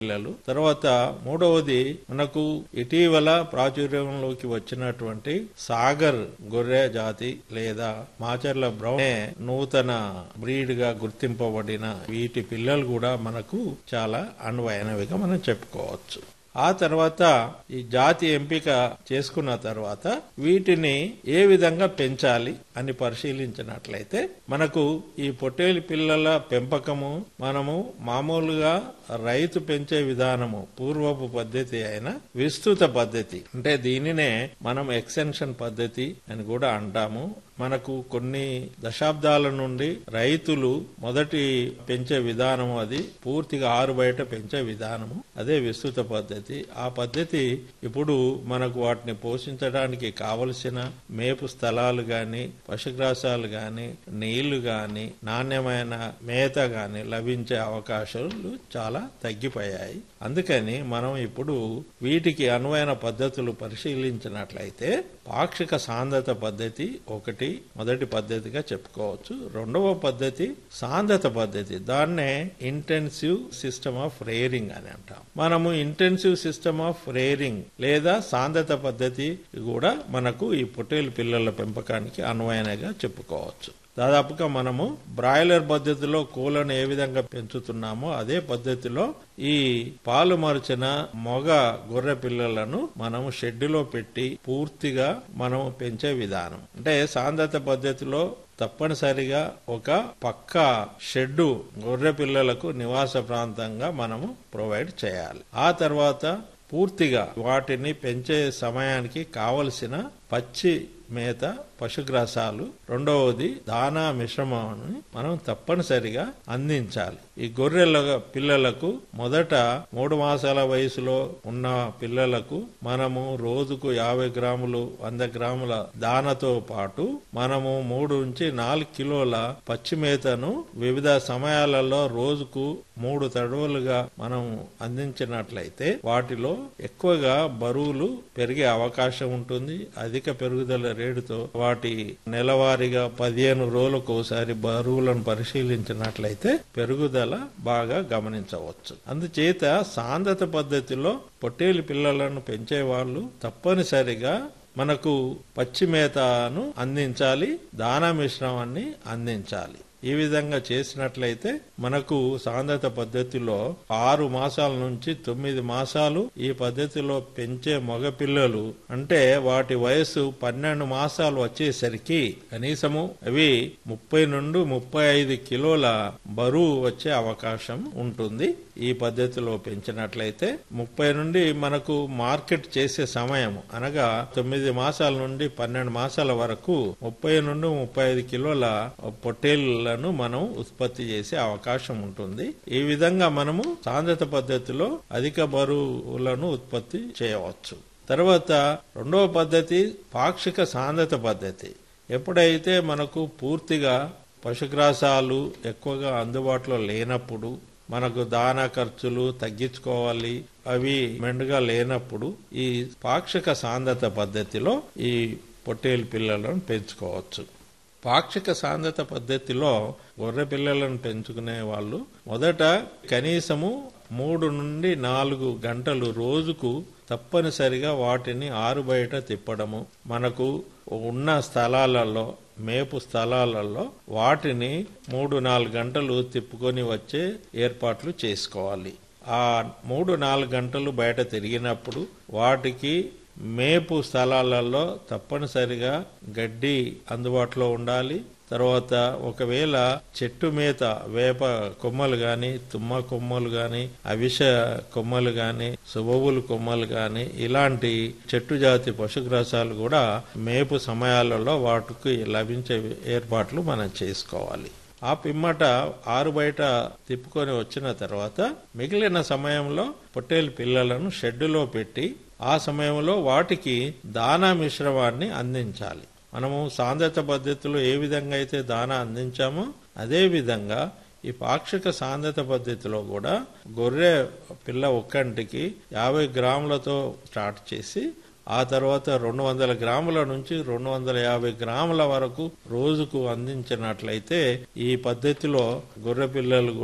పిల్లలు తర్వాత మూడవది మనకు ఇటీవల ప్రాచుర్యంలోకి వచ్చినటువంటి సాగర్ గొర్రె జాతి లేదా మాచర్ల బ్రౌన్ అనే నూతన బ్రీడ్ గా గుర్తింపబడిన వీటి పిల్లలు కూడా మనకు చాలా అనువైనవిగా మనం చెప్పుకోవచ్చు ఆ తర్వాత ఈ జాతి ఎంపిక చేసుకున్న తర్వాత వీటిని ఏ విధంగా పెంచాలి అని పరిశీలించినట్లయితే మనకు ఈ పొట్టేలు పిల్లల పెంపకము మనము మామూలుగా రైతు పెంచే విధానము పూర్వపు పద్ధతి అయిన విస్తృత పద్ధతి అంటే దీనినే మనం ఎక్స్టెన్షన్ పద్ధతి అని కూడా అంటాము మనకు కొన్ని దశాబ్దాల నుండి రైతులు మొదటి పెంచే విధానము అది పూర్తిగా ఆరు బయట పెంచే విధానము అదే విస్తృత పద్ధతి ఆ పద్ధతి ఇప్పుడు మనకు వాటిని పోషించడానికి కావలసిన మేపు స్థలాలు గాని పశుగ్రాసాలు గాని నీళ్లు గాని నాణ్యమైన మేత గాని లభించే అవకాశాలు చాలా తగ్గిపోయాయి అందుకని మనం ఇప్పుడు వీటికి అనువైన పద్ధతులు పరిశీలించినట్లయితే పాక్షిక సాంద్రత పద్ధతి ఒకటి మొదటి పద్ధతిగా చెప్పుకోవచ్చు రెండవ పద్ధతి సాంద్రత పద్ధతి దాన్నే ఇంటెన్సివ్ సిస్టమ్ ఆఫ్ రేరింగ్ అని అంటాం మనము ఇంటెన్సివ్ సిస్టమ్ ఆఫ్ రేరింగ్ లేదా సాంద్రత పద్ధతి కూడా మనకు ఈ పొట్టేలు పిల్లల పెంపకానికి అనువైనగా చెప్పుకోవచ్చు దాదాపుగా మనము బ్రాయిలర్ పద్ధతిలో కోళ్లను ఏ విధంగా పెంచుతున్నామో అదే పద్ధతిలో ఈ పాలు మరిచిన మొగ గొర్రె పిల్లలను మనము షెడ్డులో పెట్టి పూర్తిగా మనము పెంచే విధానం అంటే సాంద్రత పద్ధతిలో తప్పనిసరిగా ఒక పక్క షెడ్డు గొర్రె పిల్లలకు నివాస ప్రాంతంగా మనము ప్రొవైడ్ చేయాలి ఆ తర్వాత పూర్తిగా వాటిని పెంచే సమయానికి కావలసిన పచ్చి మేత పశుగ్రాసాలు రెండవది దానా మిశ్రమాన్ని మనం తప్పనిసరిగా అందించాలి ఈ గొర్రెల పిల్లలకు మొదట మూడు మాసాల వయసులో ఉన్న పిల్లలకు మనము రోజుకు యాభై గ్రాములు వంద గ్రాముల దానతో పాటు మనము మూడు నుంచి నాలుగు కిలోల పచ్చి మేతను వివిధ సమయాలలో రోజుకు మూడు తడవలుగా మనం అందించినట్లయితే వాటిలో ఎక్కువగా బరువులు పెరిగే అవకాశం ఉంటుంది అధిక పెరుగుదల రేటుతో వాటి నెలవారీగా పదిహేను రోజులకు ఒకసారి బరువులను పరిశీలించినట్లయితే పెరుగుదల బాగా గమనించవచ్చు అందుచేత సాంద్రత పద్ధతిలో పొట్టేలు పిల్లలను పెంచే వాళ్ళు తప్పనిసరిగా మనకు పచ్చి మేతను అందించాలి దానా మిశ్రమాన్ని అందించాలి ఈ విధంగా చేసినట్లయితే మనకు సాంద్రత పద్ధతిలో ఆరు మాసాల నుంచి తొమ్మిది మాసాలు ఈ పద్ధతిలో పెంచే మగ పిల్లలు అంటే వాటి వయసు పన్నెండు మాసాలు వచ్చేసరికి కనీసము అవి ముప్పై నుండి ముప్పై ఐదు కిలోల బరువు వచ్చే అవకాశం ఉంటుంది ఈ పద్ధతిలో పెంచినట్లయితే ముప్పై నుండి మనకు మార్కెట్ చేసే సమయం అనగా తొమ్మిది మాసాల నుండి పన్నెండు మాసాల వరకు ముప్పై నుండి ముప్పై ఐదు కిలోల పొట్టేళ్లను మనం ఉత్పత్తి చేసే అవకాశం ఉంటుంది ఈ విధంగా మనము సాంద్రత పద్ధతిలో అధిక బరువులను ఉత్పత్తి చేయవచ్చు తర్వాత రెండవ పద్ధతి పాక్షిక సాంద్రత పద్ధతి ఎప్పుడైతే మనకు పూర్తిగా పశుగ్రాసాలు ఎక్కువగా అందుబాటులో లేనప్పుడు మనకు దానా ఖర్చులు తగ్గించుకోవాలి అవి మెండుగా లేనప్పుడు ఈ పాక్షిక సాంద్రత పద్ధతిలో ఈ పొట్టేలు పిల్లలను పెంచుకోవచ్చు పాక్షిక సాంద్రత పద్ధతిలో గొర్రె పిల్లలను పెంచుకునే వాళ్ళు మొదట కనీసము మూడు నుండి నాలుగు గంటలు రోజుకు తప్పనిసరిగా వాటిని ఆరు బయట తిప్పడము మనకు ఉన్న స్థలాలలో మేపు స్థలాలలో వాటిని మూడు నాలుగు గంటలు తిప్పుకొని వచ్చే ఏర్పాట్లు చేసుకోవాలి ఆ మూడు నాలుగు గంటలు బయట తిరిగినప్పుడు వాటికి మేపు స్థలాలలో తప్పనిసరిగా గడ్డి అందుబాటులో ఉండాలి తర్వాత ఒకవేళ చెట్టు మేత వేప కొమ్మలు గాని తుమ్మ కొమ్మలు గాని అవిష కొమ్మలు గాని సుబవులు కొమ్మలు గాని ఇలాంటి చెట్టు జాతి పశుగ్రాసాలు కూడా మేపు సమయాలలో వాటికి లభించే ఏర్పాట్లు మనం చేసుకోవాలి ఆ పిమ్మట ఆరు బయట తిప్పుకొని వచ్చిన తర్వాత మిగిలిన సమయంలో పొట్టేలు పిల్లలను షెడ్డులో పెట్టి ఆ సమయంలో వాటికి దానా మిశ్రమాన్ని అందించాలి మనము సాంద్రత పద్ధతిలో ఏ విధంగా అయితే దానా అందించామో అదే విధంగా ఈ పాక్షిక సాంద్రత పద్ధతిలో కూడా గొర్రె పిల్ల ఒక్కంటికి యాభై గ్రాములతో స్టార్ట్ చేసి ఆ తర్వాత రెండు వందల గ్రాముల నుంచి రెండు వందల యాభై గ్రాముల వరకు రోజుకు అందించినట్లయితే ఈ పద్ధతిలో గొర్రె పిల్లలు కూడా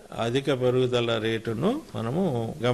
అధిక పెరుగుదల రేటును మనము